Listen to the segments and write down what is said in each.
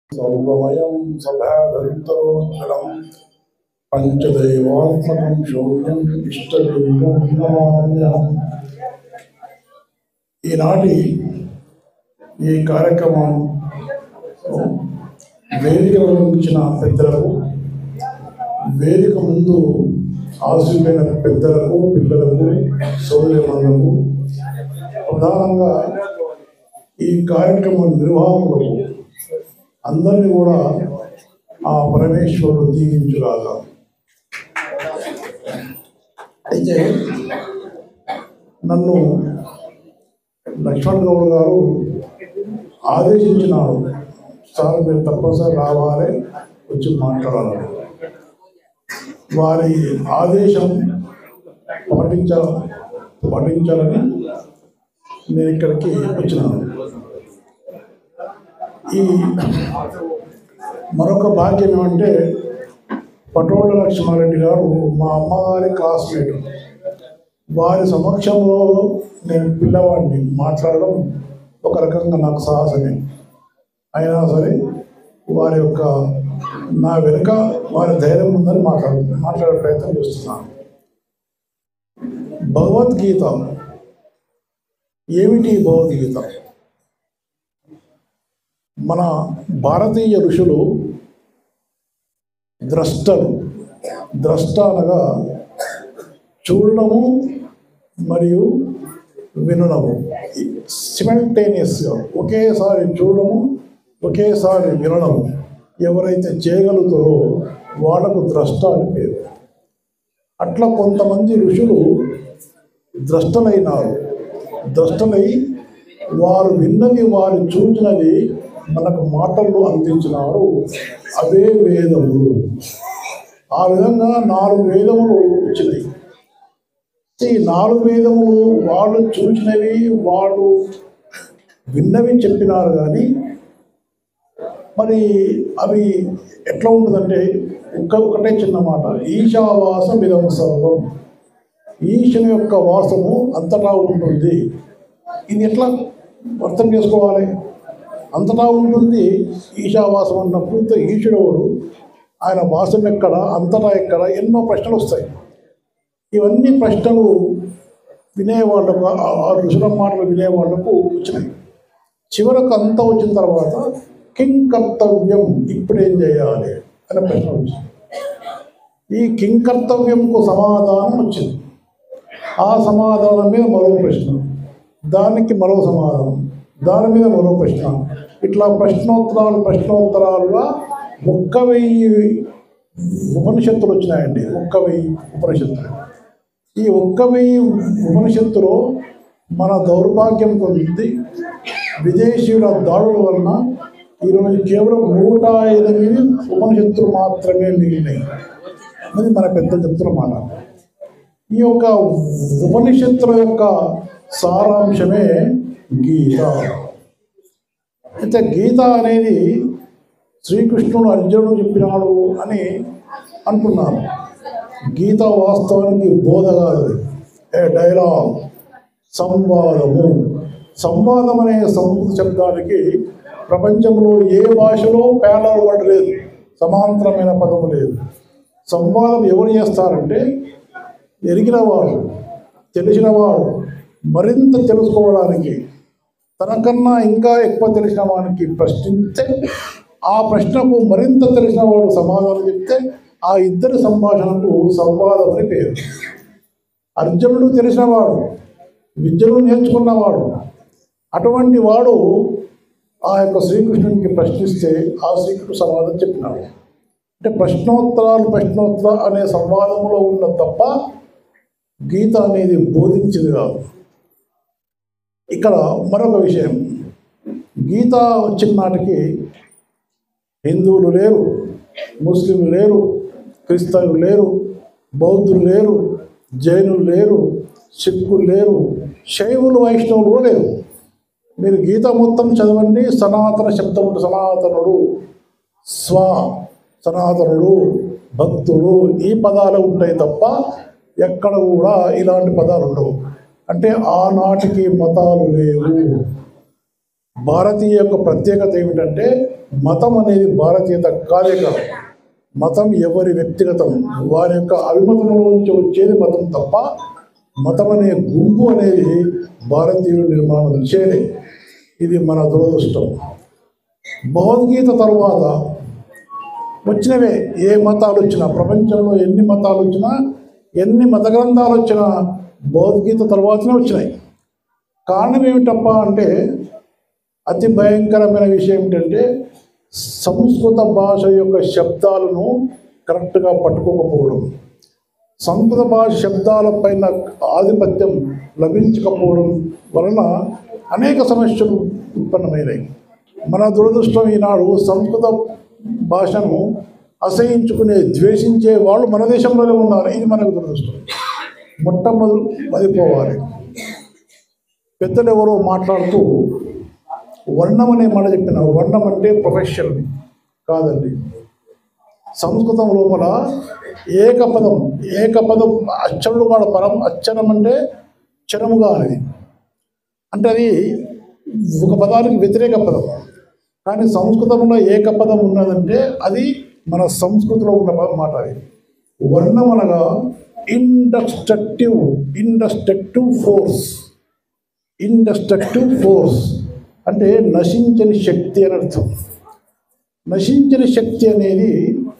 సర్వమయం సభాగంతరోజ్వలం పంచదైవాత్మకం శౌర్యం ఇష్టదైవం నమామ్యహం ఈనాటి ఈ కార్యక్రమం వేదికలో ఉంచిన పెద్దలకు వేదిక ముందు ఆశీర్వైన పెద్దలకు పిల్లలకు సోదరులకు ప్రధానంగా ఈ కార్యక్రమ నిర్వాహకులకు అందరినీ కూడా ఆ పరమేశ్వరుడు దీవించుగాక అయితే నన్ను లక్ష్మణ్ గౌడ్ గారు ఆదేశించినారు సార్ మీరు తప్పనిసరి రావాలి వచ్చి మాట్లాడాలి వారి ఆదేశం పాటించ పాటించాలని నేను ఇక్కడికి వచ్చినాను ఈ మరొక భాగ్యం ఏమంటే పటోళ్ళ లక్ష్మారెడ్డి గారు మా అమ్మగారి క్లాస్మేట్ వారి సమక్షంలో నేను పిల్లవాడిని మాట్లాడడం ఒక రకంగా నాకు సాహసమే అయినా సరే వారి యొక్క నా వెనుక వారి ధైర్యం ఉందని మాట్లాడు మాట్లాడే ప్రయత్నం చేస్తున్నాను భగవద్గీత ఏమిటి ఈ భగవద్గీత మన భారతీయ ఋషులు ద్రష్టలు ద్రష్ట అనగా చూడడము మరియు వినడము సిమెంటేనియస్గా ఒకేసారి చూడడము ఒకేసారి వినడము ఎవరైతే చేయగలుగుతారో వాళ్ళకు ద్రష్ట అని పేరు అట్లా కొంతమంది ఋషులు ద్రష్టలైనారు ద్రష్టలై వారు విన్నది వారు చూసినది మనకు మాటల్లో అందించినారు అవే వేదములు ఆ విధంగా నాలుగు వేదములు వచ్చినాయి ఈ నాలుగు వేదములు వాళ్ళు చూసినవి వాళ్ళు విన్నవి చెప్పినారు కానీ మరి అవి ఎట్లా ఉంటుందంటే ఒక్క ఒకటే చిన్న మాట ఈశావాసం ఇదం సర్వం ఈశుని యొక్క వాసము అంతటా ఉంటుంది ఇది ఎట్లా అర్థం చేసుకోవాలి అంతటా ఉంటుంది ఈశావాసం అన్నప్పుడు ఇంత ఈశ్వరుడు ఆయన వాసం ఎక్కడ అంతటా ఎక్కడ ఎన్నో ప్రశ్నలు వస్తాయి ఇవన్నీ ప్రశ్నలు వినేవాళ్ళకు ఆ ఆ ఋషుల మాటలు వినేవాళ్ళకు వచ్చినాయి చివరకు అంతా వచ్చిన తర్వాత కిం కర్తవ్యం ఇప్పుడేం చేయాలి అనే ప్రశ్న వచ్చింది ఈ కిం కర్తవ్యంకు సమాధానం వచ్చింది ఆ సమాధానం మీద మరో ప్రశ్న దానికి మరో సమాధానం దాని మీద మరో ప్రశ్న ఇట్లా ప్రశ్నోత్తరాలు ప్రశ్నోత్తరాలుగా ఒక్క వెయ్యి ఉపనిషత్తులు వచ్చినాయండి ఒక్క వెయ్యి ఉపనిషత్తులు ఈ ఒక్క వెయ్యి ఉపనిషత్తులో మన దౌర్భాగ్యం కొద్ది విదేశీయుల దాడుల వలన ఈరోజు కేవలం నూట ఎనిమిది ఉపనిషత్తులు మాత్రమే మిగిలినాయి అది మన పెద్ద చెప్తున్న మాట ఈ యొక్క ఉపనిషత్తుల యొక్క సారాంశమే గీత అయితే గీత అనేది శ్రీకృష్ణుడు అర్జునుడు చెప్పినాడు అని అనుకున్నారు గీత వాస్తవానికి బోధ కాదు ఏ డైలాగ్ సంవాదము సంవాదం అనే సంస్కృత శబ్దానికి ప్రపంచంలో ఏ భాషలో పేలలు పడలేదు సమాంతరమైన పదము లేదు సంవాదం ఎవరు చేస్తారంటే ఎరిగినవాడు తెలిసినవాడు మరింత తెలుసుకోవడానికి తనకన్నా ఇంకా ఎక్కువ తెలిసిన వానికి ప్రశ్నిస్తే ఆ ప్రశ్నకు మరింత తెలిసిన వాడు సమాధానం చెప్తే ఆ ఇద్దరి సంభాషణకు సంవాదం అని పేరు అర్జునుడు తెలిసినవాడు విద్యను నేర్చుకున్నవాడు అటువంటి వాడు ఆ యొక్క శ్రీకృష్ణునికి ప్రశ్నిస్తే ఆ శ్రీకృష్ణుడు సమాధానం చెప్పినాడు అంటే ప్రశ్నోత్తరాలు ప్రశ్నోత్తర అనే సంవాదములో ఉన్న తప్ప గీత అనేది బోధించింది కాదు ఇక్కడ మరొక విషయం గీత వచ్చిన నాటికి హిందువులు లేరు ముస్లింలు లేరు క్రిస్తవులు లేరు బౌద్ధులు లేరు జైనులు లేరు సిక్కులు లేరు శైవులు వైష్ణవులు కూడా లేరు మీరు గీత మొత్తం చదవండి సనాతన శబ్దం ఉంటుంది సనాతనుడు స్వ సనాతనుడు భక్తుడు ఈ పదాలు ఉంటాయి తప్ప ఎక్కడ కూడా ఇలాంటి పదాలు ఉండవు అంటే ఆనాటికి మతాలు లేవు భారతీయ యొక్క ప్రత్యేకత ఏమిటంటే మతం అనేది భారతీయత కాదే కాదు మతం ఎవరి వ్యక్తిగతం వారి యొక్క అభిమతంలో నుంచి వచ్చేది మతం తప్ప మతం అనే గుంపు అనేది భారతీయుల నిర్మాణం చేయలే ఇది మన దురదృష్టం భగవద్గీత తరువాత వచ్చినవే ఏ మతాలు వచ్చినా ప్రపంచంలో ఎన్ని మతాలు వచ్చినా ఎన్ని మత గ్రంథాలు వచ్చినా భగవద్గీత తర్వాతనే వచ్చినాయి కారణం ఏమిటప్ప అంటే అతి భయంకరమైన విషయం ఏంటంటే సంస్కృత భాష యొక్క శబ్దాలను కరెక్ట్గా పట్టుకోకపోవడం సంస్కృత భాష శబ్దాలపైన ఆధిపత్యం లభించకపోవడం వలన అనేక సమస్యలు ఉత్పన్నమైనాయి మన దురదృష్టం ఈనాడు సంస్కృత భాషను అసహించుకునే ద్వేషించే వాళ్ళు మన దేశంలోనే ఉన్నారు ఇది మనకు దురదృష్టం మొట్టమొదలు మదిపోవాలి పెద్దలు ఎవరో మాట్లాడుతూ వర్ణం అనే మాట చెప్పిన వర్ణం అంటే ప్రొఫెషన్ కాదండి సంస్కృతం లోపల ఏకపదం ఏకపదం అక్షరులు కాడ పరం అక్షరం అంటే క్షరముగా అనేది అంటే అది ఒక పదానికి వ్యతిరేక పదం కానీ సంస్కృతంలో ఏకపదం ఉన్నదంటే అది మన సంస్కృతిలో ఉన్న పదం మాట అది వర్ణం అనగా ఇండస్ట్రక్టివ్ ఇండస్ట్రక్టివ్ ఫోర్స్ ఇండస్ట్రక్టివ్ ఫోర్స్ అంటే నశించని శక్తి అని అర్థం నశించని శక్తి అనేది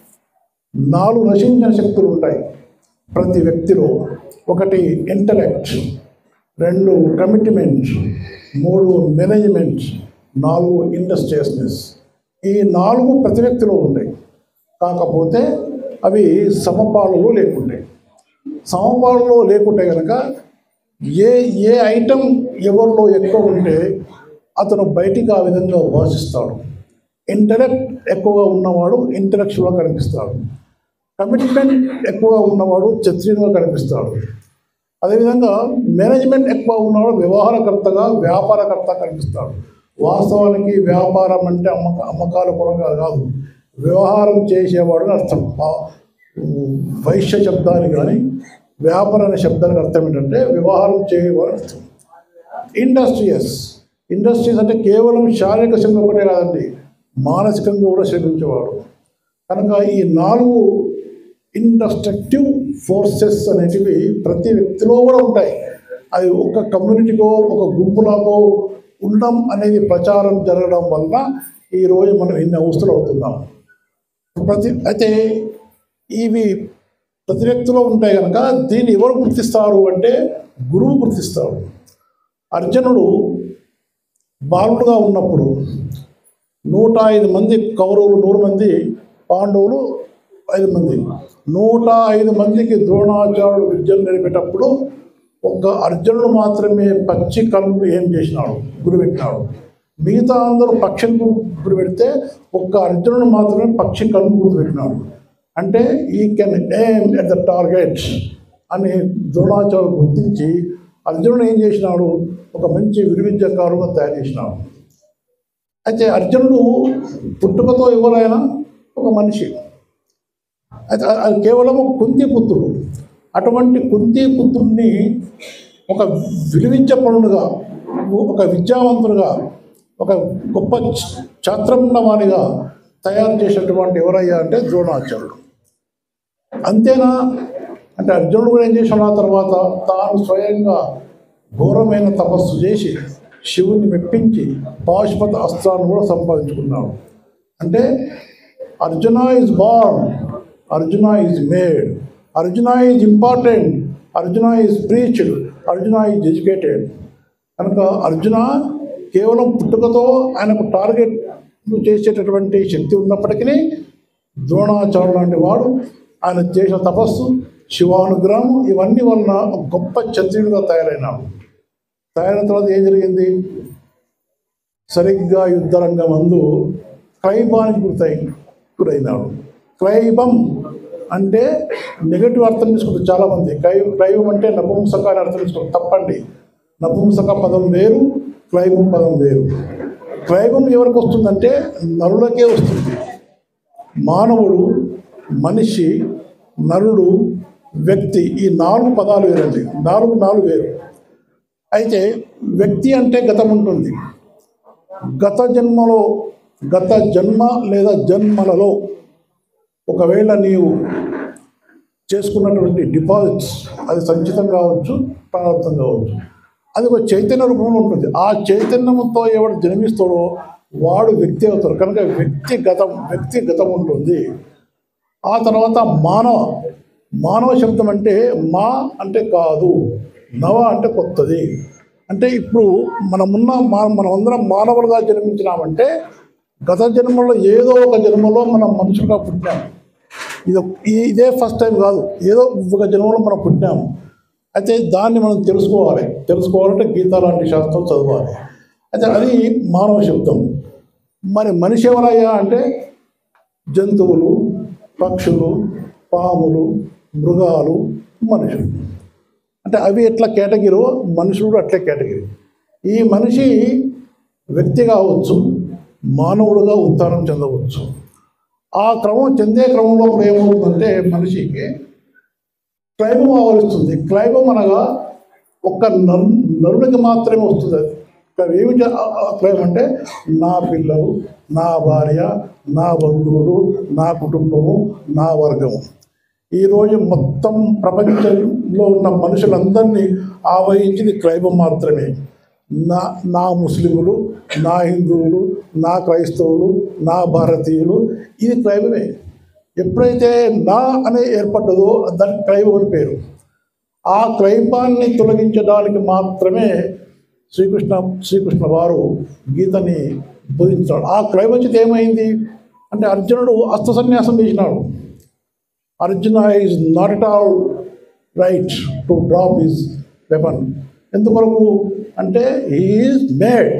నాలుగు నశించిన శక్తులు ఉంటాయి ప్రతి వ్యక్తిలో ఒకటి ఇంటలెక్ట్ రెండు కమిట్మెంట్ మూడు మేనేజ్మెంట్ నాలుగు ఇండస్ట్రియస్నెస్ ఈ నాలుగు ప్రతి వ్యక్తిలో ఉంటాయి కాకపోతే అవి సమపాలలో లేకుంటాయి సమపాలలో లేకుంటే కనుక ఏ ఏ ఐటెం ఎవరిలో ఎక్కువ ఉంటే అతను బయటికి ఆ విధంగా భాషిస్తాడు ఇంటలెక్ట్ ఎక్కువగా ఉన్నవాడు ఇంటలెక్చువల్గా కనిపిస్తాడు కమిట్మెంట్ ఎక్కువగా ఉన్నవాడు చత్రీయంగా కనిపిస్తాడు అదేవిధంగా మేనేజ్మెంట్ ఎక్కువ ఉన్నవాడు వ్యవహారకర్తగా వ్యాపారకర్త కనిపిస్తాడు వాస్తవానికి వ్యాపారం అంటే అమ్మక అమ్మకాల పరంగా కాదు వ్యవహారం చేసేవాడు అని అర్థం ఆ, వైశ్య శబ్దానికి కానీ వ్యాపార అనే శబ్దానికి అర్థం ఏంటంటే వ్యవహారం చేయవాడు అని అర్థం ఇండస్ట్రియస్ ఇండస్ట్రీస్ అంటే కేవలం శారీరక శ్రమ ఒకటే కాదండి మానసికంగా కూడా శ్రమించేవాడు కనుక ఈ నాలుగు ఇండస్ట్రక్టివ్ ఫోర్సెస్ అనేటివి ప్రతి వ్యక్తిలో కూడా ఉంటాయి అది ఒక కమ్యూనిటీకో ఒక గుంపులాగో ఉండడం అనేది ప్రచారం జరగడం వల్ల ఈరోజు మనం ఇన్ని అవస్థలు అవుతున్నాం ప్రతి అయితే ఇవి ప్రతి వ్యక్తిలో ఉంటాయి కనుక దీన్ని ఎవరు గుర్తిస్తారు అంటే గురువు గుర్తిస్తాడు అర్జునుడు బాలుడుగా ఉన్నప్పుడు నూట ఐదు మంది కౌరవులు నూరు మంది పాండవులు ఐదు మంది నూట ఐదు మందికి ద్రోణాచార్యుడు విద్యను నేర్పేటప్పుడు ఒక అర్జునుడు మాత్రమే పచ్చి కళ్ళు ఏం చేసినాడు గురి పెట్టినాడు మిగతా అందరూ పక్షిని గురి పెడితే ఒక్క అర్జునుడు మాత్రమే పక్షి కళ్ళు గురి పెట్టినాడు అంటే ఈ can aim at the target అని ద్రోణాచార్యుడు గుర్తించి అర్జునుడు ఏం చేసినాడు ఒక మంచి విలువిద్యకారుగా తయారు చేసినాడు అయితే అర్జునుడు పుట్టుకతో ఎవరైనా ఒక మనిషి అయితే ఆ- అది కేవలం ఒక కుంతి పుత్రుడు అటువంటి కుంతి పుత్రుడిని ఒక విలువించపరుడుగా ఒక విద్యావంతుడుగా ఒక గొప్ప ఛ- ఛాత్రమున్నవానిగా తయారు చేసినటువంటి ఎవరయ్యా అంటే ద్రోణాచార్యుడు అంతేనా అంటే అర్జునుడు కూడా ఏం చేశాడు ఆ తర్వాత తాను స్వయంగా ఘోరమైన తపస్సు చేసి శివుని మెప్పించి పాశుపత అస్త్రాన్ని కూడా సంపాదించుకున్నాడు అంటే Arjuna is born Arjuna is made Arjuna is important Arjuna is preached Arjuna is educated కనుక అర్జున కేవలం పుట్టుకతో ఆయనకు టార్గెట్ చేసేటటువంటి శక్తి ఉన్నప్పటికీ ద్రోణాచార్యుడు లాంటి వాడు ఆయన చేసిన తపస్సు శివానుగ్రహం ఇవన్నీ వలన ఒక గొప్ప క్షత్రియుడిగా తయారైనాడు తయారైన తర్వాత ఏం జరిగింది సరిగ్గా యుద్ధరంగం అందు క్రైబానికి గుర్తయి గురైనాడు క్రైబం అంటే నెగటివ్ అర్థం తీసుకుంటారు చాలామంది క్రై క్రైబం అంటే నపుంసక అని అర్థం తీసుకుంటారు తప్పండి నపుంసక పదం వేరు క్రైబం పదం వేరు క్రైబం ఎవరికి వస్తుందంటే నరులకే వస్తుంది మానవుడు మనిషి నరుడు వ్యక్తి ఈ నాలుగు పదాలు వేరండి నాలుగు నాలుగు వేరు అయితే వ్యక్తి అంటే గతం ఉంటుంది గత జన్మలో గత జన్మ లేదా జన్మలలో ఒకవేళ నీవు చేసుకున్నటువంటి డిపాజిట్స్ అది సంచితం కావచ్చు ప్రారంభం కావచ్చు అది ఒక చైతన్య రూపంలో ఉంటుంది ఆ చైతన్యంతో ఎవడు జన్మిస్తాడో వాడు వ్యక్తి అవుతాడు కనుక వ్యక్తిగతం వ్యక్తిగతం ఉంటుంది ఆ తర్వాత మానవ మానవ శబ్దం అంటే మా అంటే కాదు నవ అంటే కొత్తది అంటే ఇప్పుడు మనమున్న మా మనమందరం మానవులుగా జన్మించినామంటే గత జన్మలో ఏదో ఒక జన్మలో మనం మనుషులుగా పుట్టాం ఇది ఈ- ఇదే ఫస్ట్ టైం కాదు ఏదో ఒక జన్మలో మనం పుట్టాము అయితే దాన్ని మనం తెలుసుకోవాలి తెలుసుకోవాలంటే గీత లాంటి శాస్త్రం చదవాలి అయితే అది మానవ శబ్దం మరి మనిషి ఎవరయ్యా అంటే జంతువులు పక్షులు పాములు మృగాలు మనుషులు అంటే అవి ఎట్లా కేటగిరో మనుషులు అట్లే కేటగిరీ ఈ మనిషి వ్యక్తి కావచ్చు మానవుడుగా ఉత్థానం చెందవచ్చు ఆ క్రమం చెందే క్రమంలో ఏమవుతుందంటే మనిషికి క్లైమం ఆవరిస్తుంది క్లైమం అనగా ఒక్క నరు నరుడికి మాత్రమే వస్తుంది అది ఇక్కడ ఏమి చే- ఆ- ఆ క్లైమం అంటే నా పిల్లలు నా భార్య నా బంధువులు నా కుటుంబము నా వర్గము ఈరోజు మొత్తం ప్రపంచంలో ఉన్న మనుషులందరినీ ఆవహించింది క్లైబం మాత్రమే నా నా ముస్లిములు నా హిందువులు నా క్రైస్తవులు నా భారతీయులు ఇది క్లైబమే ఎప్పుడైతే నా అనే ఏర్పడ్డదో దానికి క్లైబం అని పేరు ఆ క్లైబాన్ని తొలగించడానికి మాత్రమే శ్రీకృష్ణ శ్రీకృష్ణ వారు గీతని బోధించాడు ఆ క్లైబం ఏమైంది అంటే అర్జునుడు అస్త్ర సన్యాసం చేసినాడు Arjuna is not at all right to drop his weapon ఎందుకొరకు అంటే హీఈస్ మేడ్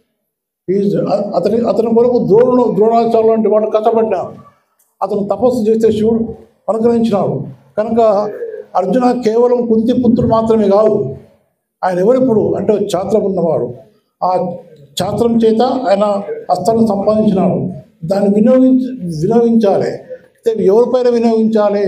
ఈజ్ అతని అతని కొరకు ద్రోణుడు ద్రోణాచార్యులు లాంటి వాడు కష్టపడ్డాడు అతను తపస్సు చేస్తే శివుడు అనుగ్రహించినాడు కనుక అర్జున కేవలం కుంతి పుత్రుడు మాత్రమే కాదు ఆయన ఎవరిప్పుడు అంటే ఛాత్రం ఉన్నవాడు ఆ ఛాత్రం చేత ఆయన అస్త్రాన్ని సంపాదించినాడు దాన్ని వినియోగించ వినియోగించాలి అయితే ఎవరిపైన వినియోగించాలి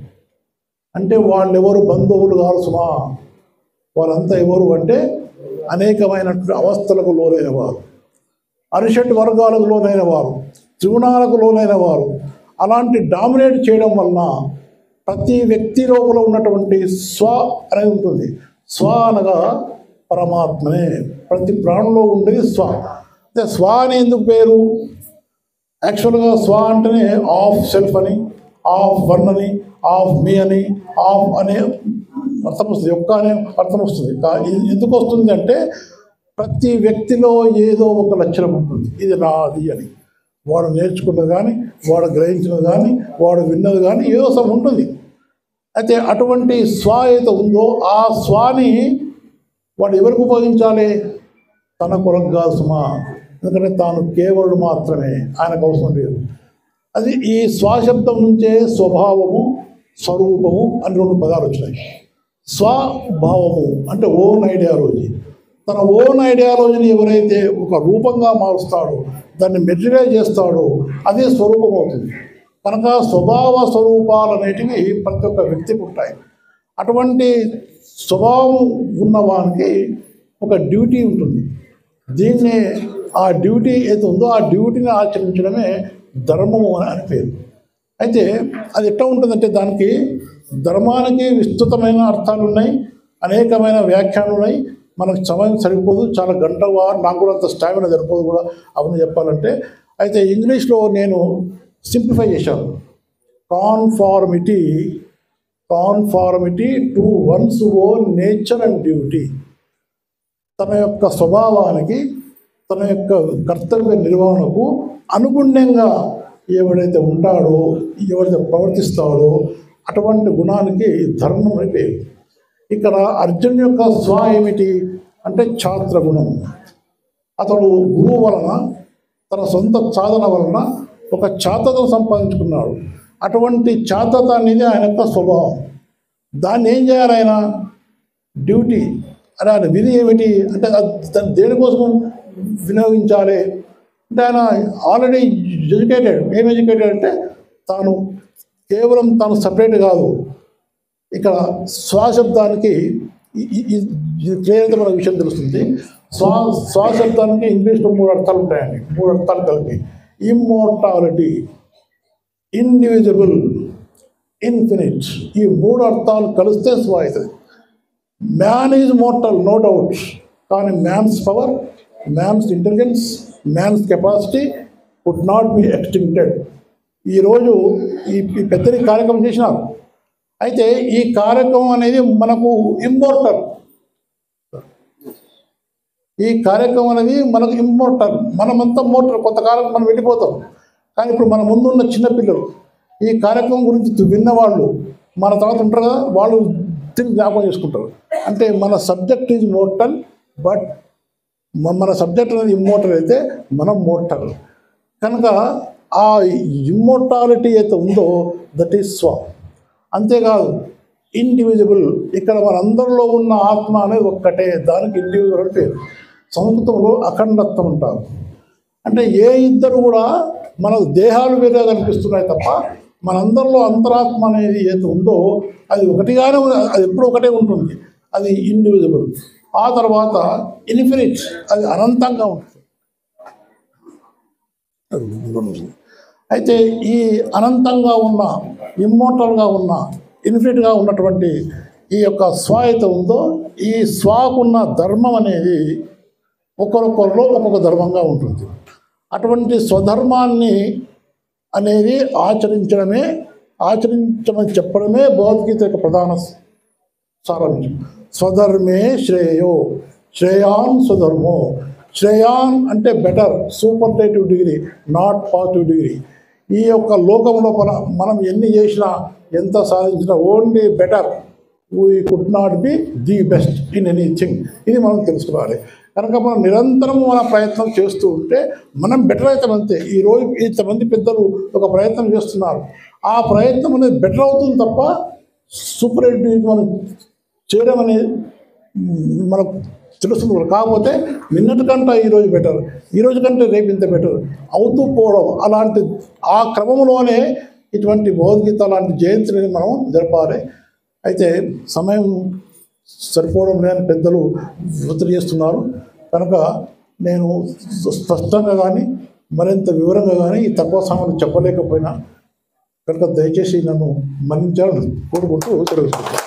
అంటే వాళ్ళు ఎవరు బంధువులు కాదు సుమా వాళ్ళంతా ఎవరు అంటే అనేకమైనటువంటి అవస్థలకు లోనైన వారు అరిషట్ వర్గాలకు లోనైన వారు త్రిగుణాలకు లోనైన వారు అలాంటి డామినేట్ చేయడం వలన ప్రతి వ్యక్తి లోపల ఉన్నటువంటి స్వ అనేది ఉంటుంది స్వ అనగా పరమాత్మనే ప్రతి ప్రాణంలో ఉండేది స్వ అంటే స్వ అని ఎందుకు పేరు యాక్చువల్గా స్వ అంటేనే ఆఫ్ సెల్ఫ్ అని ఆఫ్ వన్ అని ఆఫ్ మీ అని ఆఫ్ అనే అర్థం వస్తుంది యొక్క అనే అర్థం వస్తుంది కా- ఇది ఎందుకు వస్తుంది అంటే ప్రతి వ్యక్తిలో ఏదో ఒక లక్షణం ఉంటుంది ఇది నాది అని వాడు నేర్చుకున్నది కానీ వాడు గ్రహించినది కానీ వాడు విన్నది కానీ ఏదో సమ ఉంటుంది అయితే అటువంటి స్వ ఏదైతే ఉందో ఆ స్వాని వాడు ఎవరికి ఉపయోగించాలి తన కొరకు కాదు సుమా ఎందుకంటే తాను కేవలుడు మాత్రమే ఆయనకు అవసరం లేదు అది ఈ స్వశబ్దం నుంచే స్వభావము స్వరూపము అని రెండు పదాలు వచ్చినాయి స్వభావము అంటే ఓన్ ఐడియాలజీ తన ఓన్ ఐడియాలజీని ఎవరైతే ఒక రూపంగా మారుస్తాడో దాన్ని మెటీరియల్ చేస్తాడో అదే స్వరూపం అవుతుంది కనుక స్వభావ స్వరూపాలు అనేటివి ప్రతి ఒక్క వ్యక్తికి ఉంటాయి అటువంటి స్వభావం ఉన్నవానికి ఒక డ్యూటీ ఉంటుంది దీన్నే ఆ డ్యూటీ ఏది ఉందో ఆ డ్యూటీని ఆచరించడమే ధర్మము అని అని పేరు అయితే అది ఎట్లా ఉంటుందంటే దానికి ధర్మానికి విస్తృతమైన అర్థాలు ఉన్నాయి అనేకమైన వ్యాఖ్యానాలు ఉన్నాయి మనకు సమయం సరిపోదు చాలా గంట వారు నాకు కూడా అంత స్టామినా సరిపోదు కూడా అవన్నీ చెప్పాలంటే అయితే ఇంగ్లీష్లో నేను సింప్లిఫై చేశాను conformity conformity to one's own nature and duty తన యొక్క స్వభావానికి తన యొక్క కర్తవ్య నిర్వహణకు అనుగుణ్యంగా ఎవడైతే ఉంటాడో ఎవరైతే ప్రవర్తిస్తాడో అటువంటి గుణానికి ధర్మం అని పేరు ఇక్కడ అర్జున్ యొక్క స్వ ఏమిటి అంటే ఛాత్ర గుణం అతడు గురువు వలన తన సొంత సాధన వలన ఒక ఛాతతను సంపాదించుకున్నాడు అటువంటి ఛాతత అనేది ఆయన యొక్క స్వభావం దాన్ని ఏం చేయాలి ఆయన డ్యూటీ అని ఆయన విధి ఏమిటి అంటే అది దాన్ని దేనికోసం వినియోగించాలి అంటే ఆయన ఆల్రెడీ ఎడ్యుకేటెడ్ ఏం ఎడ్యుకేటెడ్ అంటే తాను కేవలం తాను సపరేట్ కాదు ఇక్కడ స్వాశబ్దానికి క్లియర్గా మనకు విషయం తెలుస్తుంది స్వా స్వాశబ్దానికి ఇంగ్లీష్లో మూడు అర్థాలు ఉంటాయండి మూడు అర్థాలు కలిపి ఇమ్మోర్టాలిటీ ఇండివిజిబుల్ ఇన్ఫినిట్ ఈ మూడు అర్థాలు కలిస్తే స్వ అవుతుంది man is mortal no doubt కానీ man's power man's intelligence man's capacity would not be extincted ఈరోజు ఈ ఈ పెద్దది కార్యక్రమం చేసినారు అయితే ఈ కార్యక్రమం అనేది మనకు ఇంపార్టెంట్ ఈ కార్యక్రమం అనేది మనకు ఇంపార్టెంట్ మనమంతా మోటార్ కొంతకాలం మనం వెళ్ళిపోతాం కానీ ఇప్పుడు మన ముందున్న చిన్నపిల్లలు ఈ కార్యక్రమం గురించి విన్నవాళ్ళు మన తర్వాత ఉంటారు కదా వాళ్ళు తిరిగి జ్ఞాపకం చేసుకుంటారు అంటే మన సబ్జెక్ట్ ఈజ్ మోర్టల్ బట్ మ- మన సబ్జెక్ట్ అనేది ఇమ్మోర్టల్ అయితే మనం మోర్టల్ కనుక ఆ ఇమ్మోర్టాలిటీ అయితే ఉందో దట్ ఈస్ స్వ అంతేకాదు ఇండివిజిబుల్ ఇక్కడ మనందరిలో ఉన్న ఆత్మ అనేది ఒక్కటే దానికి ఇండివిజువల్ అని పేరు సంస్కృతంలో అఖండత్వం ఉంటారు అంటే ఏ ఇద్దరు కూడా మన దేహాలు వేరే కనిపిస్తున్నాయి తప్ప మనందరిలో అంతరాత్మ అనేది ఏది ఉందో అది ఒకటిగానే ఉంది అది ఎప్పుడు ఒకటే ఉంటుంది అది ఇండివిజిబుల్ ఆ తర్వాత ఇన్ఫినిట్ అది అనంతంగా ఉంటుంది అయితే ఈ అనంతంగా ఉన్న ఇమ్మోటల్గా ఉన్న ఇన్ఫినిట్గా ఉన్నటువంటి ఈ యొక్క స్వాయత ఉందో ఈ స్వాకున్న ధర్మం అనేది ఒక్కొక్కరిలో ఒక్కొక్క ధర్మంగా ఉంటుంది అటువంటి స్వధర్మాన్ని అనేది ఆచరించడమే ఆచరించమని చెప్పడమే భగవద్గీత యొక్క ప్రధాన సారాంశం స్వధర్మే శ్రేయో శ్రేయాన్ స్వధర్మో శ్రేయాన్ అంటే better superlative degree not positive degree ఈ యొక్క లోకంలో మన మనం ఎన్ని చేసినా ఎంత సాధించినా only better we could not be the best in anything ఇది మనం తెలుసుకోవాలి కనుక మనం నిరంతరం మన ప్రయత్నం చేస్తూ ఉంటే మనం బెటర్ అవుతాం అంతే ఈరోజు ఇంతమంది పెద్దలు ఒక ప్రయత్నం చేస్తున్నారు ఆ ప్రయత్నం అనేది బెటర్ అవుతుంది తప్ప సూపర్ ఎయిట్ మనం చేయడం అనేది మ్, మనకు తెలుస్తుంది కూడా. కాకపోతే నిన్నటి కంటే ఈరోజు బెటర్ ఈరోజు కంటే రేపు ఇంత బెటర్ అవుతూ పోవడం అలాంటి ఆ క్రమంలోనే ఇటువంటి భగవద్గీత లాంటి జయంతిని మనం జరపాలి అయితే సమయం సరిపోవడం లేని పెద్దలు ఒత్తిడి చేస్తున్నారు కనుక నేను స్పష్టంగా కానీ మరింత వివరంగా కానీ ఈ తక్కువ సమయంలో చెప్పలేకపోయినా కనుక దయచేసి నన్ను మన్నించాలని కోరుకుంటూ తెలుసుకుంటాను